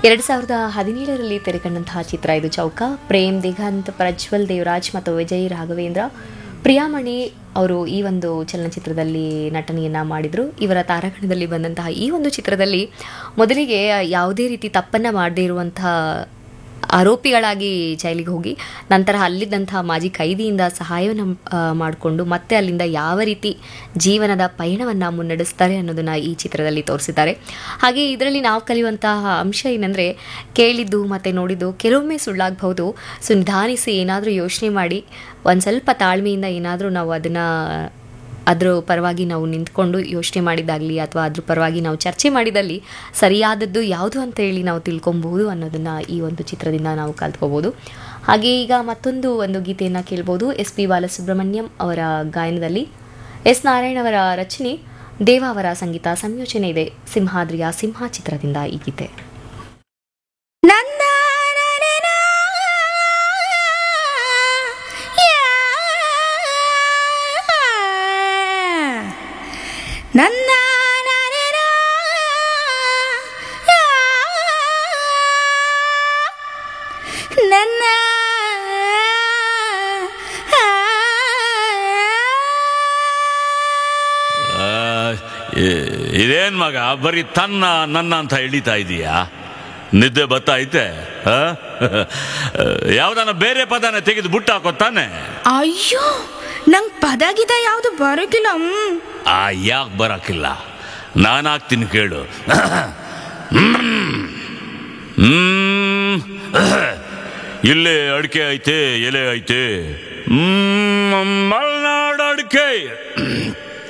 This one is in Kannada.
ಎರಡು ಸಾವಿರದ ಹದಿನೇಳರಲ್ಲಿ ತೆರೆಕಂಡಂತಹ ಚಿತ್ರ ಇದು ಚೌಕ ಪ್ರೇಮ್ ದಿಗಂತ್ ಪ್ರಜ್ವಲ್ ದೇವರಾಜ್ ಮತ್ತು ವಿಜಯ್ ರಾಘವೇಂದ್ರ ಪ್ರಿಯಾಮಣಿ ಅವರು ಈ ಒಂದು ಚಲನಚಿತ್ರದಲ್ಲಿ ನಟನೆಯನ್ನ ಮಾಡಿದರು ಇವರ ತಾರಾಗಣದಲ್ಲಿ ಬಂದಂತಹ ಈ ಒಂದು ಚಿತ್ರದಲ್ಲಿ ಮೊದಲಿಗೆ ಯಾವುದೇ ರೀತಿ ತಪ್ಪನ್ನ ಮಾಡದೇ ಇರುವಂತಹ ಆರೋಪಿಗಳಾಗಿ ಜೈಲಿಗೆ ಹೋಗಿ ನಂತರ ಅಲ್ಲಿದ್ದಂತಹ ಮಾಜಿ ಖೈದಿಯಿಂದ ಸಹಾಯವನ್ನು ಮಾಡಿಕೊಂಡು ಮತ್ತೆ ಅಲ್ಲಿಂದ ಯಾವ ರೀತಿ ಜೀವನದ ಪಯಣವನ್ನು ಮುನ್ನಡೆಸ್ತಾರೆ ಅನ್ನೋದನ್ನ ಈ ಚಿತ್ರದಲ್ಲಿ ತೋರಿಸಿದ್ದಾರೆ ಹಾಗೆ ಇದರಲ್ಲಿ ನಾವು ಕಲಿಯುವಂತಹ ಅಂಶ ಏನಂದರೆ ಕೇಳಿದ್ದು ಮತ್ತು ನೋಡಿದ್ದು ಕೆಲವೊಮ್ಮೆ ಸುಳ್ಳಾಗಬಹುದು ಸೊ ನಿಧಾನಿಸಿ ಏನಾದರೂ ಯೋಚನೆ ಮಾಡಿ ಒಂದು ಸ್ವಲ್ಪ ತಾಳ್ಮೆಯಿಂದ ಏನಾದರೂ ನಾವು ಅದನ್ನು ಅದ್ರ ಪರವಾಗಿ ನಾವು ನಿಂತ್ಕೊಂಡು ಯೋಚನೆ ಮಾಡಿದಾಗಲಿ ಅಥವಾ ಅದ್ರ ಪರವಾಗಿ ನಾವು ಚರ್ಚೆ ಮಾಡಿದಲ್ಲಿ ಸರಿಯಾದದ್ದು ಯಾವುದು ಅಂತ ಹೇಳಿ ನಾವು ತಿಳ್ಕೊಬಹುದು ಅನ್ನೋದನ್ನು ಈ ಒಂದು ಚಿತ್ರದಿಂದ ನಾವು ಕಲ್ತ್ಕೋಬೋದು ಹಾಗೆ ಈಗ ಮತ್ತೊಂದು ಒಂದು ಗೀತೆಯನ್ನು ಕೇಳ್ಬೋದು ಎಸ್ ಪಿ ಬಾಲಸುಬ್ರಹ್ಮಣ್ಯಂ ಅವರ ಗಾಯನದಲ್ಲಿ ಎಸ್ ನಾರಾಯಣ್ ಅವರ ರಚನೆ ದೇವ ಅವರ ಸಂಗೀತ ಸಂಯೋಜನೆ ಇದೆ ಸಿಂಹಾದ್ರಿಯ ಸಿಂಹ ಚಿತ್ರದಿಂದ ಈ ಗೀತೆ ನನ್ನ ನನ್ನ ನನ್ನ ಆ, ಇ- ಇದೇನ್ ಮಗ ಬರೀ ತನ್ನ ನನ್ನ ಅಂತ ಎಳಿತಾ ಇದೀಯಾ ನಿದ್ದೆ ಬತ್ತೈತೆ ಆ? ಯಾವ್ದಾನ ಬೇರೆ ಪದನ ತೆಗೆದು ಬುಟ್ಟ ಹಾಕೋ ತಾನೆ ಅಯ್ಯೋ ನಂಗ್ ಪದ ಗಿದ ಯಾವ್ದು ಬರೋಕಿಲ್ಲ ಹ್ಮ್. ಆ ಯಾಕೆ ಬರಕಿಲ್ಲ ನಾನು ಹಾಕ್ತೀನಿ ಕೇಳು ಹ್ಮ್ ಇಲ್ಲೇ ಅಡಿಕೆ ಐತೆ ಎಲೆ ಐತೆ ಹ್ಮ್ ಮಲ್ನಾಡು ಅಡಿಕೆ